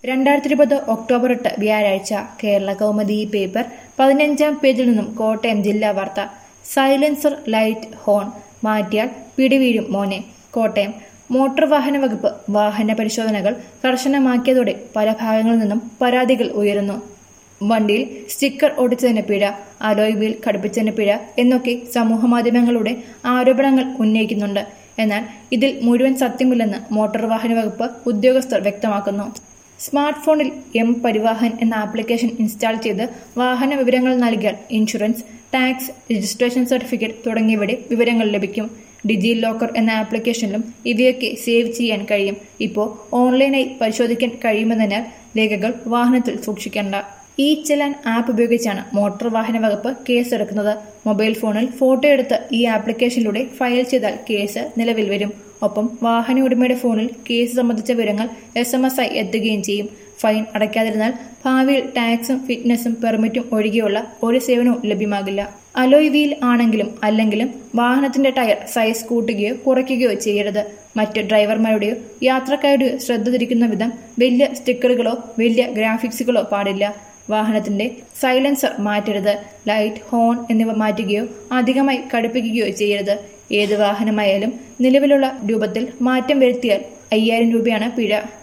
രണ്ടായിരത്തി ഇരുപത് ഒക്ടോബർ എട്ട് വ്യാഴാഴ്ച കേരള കൗമുദി പേപ്പർ പതിനഞ്ചാം പേജിൽ നിന്നും കോട്ടയം ജില്ലാ വാർത്ത സൈലൻസർ ലൈറ്റ് ഹോൺ മാറ്റിയാൽ പിടിവീഴും മോനെ കോട്ടയം മോട്ടോർ വാഹന വകുപ്പ് വാഹന പരിശോധനകൾ കർശനമാക്കിയതോടെ പല ഭാഗങ്ങളിൽ നിന്നും പരാതികൾ ഉയരുന്നു വണ്ടിയിൽ സ്റ്റിക്കർ ഒടിച്ചതിന് പിഴ അലോയ് വീൽ ഘടിപ്പിച്ചതിന് പിഴ എന്നൊക്കെ സമൂഹമാധ്യമങ്ങളുടെ ആരോപണങ്ങൾ ഉന്നയിക്കുന്നുണ്ട് എന്നാൽ ഇതിൽ മുഴുവൻ സത്യമില്ലെന്ന് മോട്ടോർ വാഹന വകുപ്പ് ഉദ്യോഗസ്ഥർ വ്യക്തമാക്കുന്നു സ്മാർട്ട് ഫോണിൽ എം പരിവാഹൻ എന്ന ആപ്ലിക്കേഷൻ ഇൻസ്റ്റാൾ ചെയ്ത് വാഹന വിവരങ്ങൾ നൽകിയാൽ ഇൻഷുറൻസ് ടാക്സ് രജിസ്ട്രേഷൻ സർട്ടിഫിക്കറ്റ് തുടങ്ങിയവയുടെ വിവരങ്ങൾ ലഭിക്കും ഡിജി ലോക്കർ എന്ന ആപ്ലിക്കേഷനിലും ഇവയൊക്കെ സേവ് ചെയ്യാൻ കഴിയും ഇപ്പോൾ ഓൺലൈനായി പരിശോധിക്കാൻ കഴിയുമെന്നതിനാൽ രേഖകൾ വാഹനത്തിൽ സൂക്ഷിക്കേണ്ട ഇ ചലാൻ ആപ്പ് ഉപയോഗിച്ചാണ് മോട്ടോർ വാഹന വകുപ്പ് കേസെടുക്കുന്നത് മൊബൈൽ ഫോണിൽ ഫോട്ടോ എടുത്ത് ഈ ആപ്ലിക്കേഷനിലൂടെ ഫയൽ ചെയ്താൽ കേസ് നിലവിൽ വരും ഒപ്പം വാഹന ഉടമയുടെ ഫോണിൽ കേസ് സംബന്ധിച്ച വിവരങ്ങൾ എസ് എം എസ് ആയി എത്തുകയും ചെയ്യും ഫൈൻ അടയ്ക്കാതിരുന്നാൽ ഭാവിയിൽ ടാക്സും ഫിറ്റ്നസും പെർമിറ്റും ഒഴികെയുള്ള ഒരു സേവനവും ലഭ്യമാകില്ല അലോയ് വീൽ ആണെങ്കിലും അല്ലെങ്കിലും വാഹനത്തിന്റെ ടയർ സൈസ് കൂട്ടുകയോ കുറയ്ക്കുകയോ ചെയ്യരുത് മറ്റ് ഡ്രൈവർമാരുടെയോ യാത്രക്കാരുടെയോ ശ്രദ്ധ തിരിക്കുന്ന വിധം വലിയ സ്റ്റിക്കറുകളോ വലിയ ഗ്രാഫിക്സുകളോ പാടില്ല വാഹനത്തിന്റെ സൈലൻസർ മാറ്റരുത് ലൈറ്റ് ഹോൺ എന്നിവ മാറ്റുകയോ അധികമായി ഘടിപ്പിക്കുകയോ ചെയ്യരുത് ഏത് വാഹനമായാലും നിലവിലുള്ള രൂപത്തിൽ മാറ്റം വരുത്തിയാൽ അയ്യായിരം രൂപയാണ് പിഴ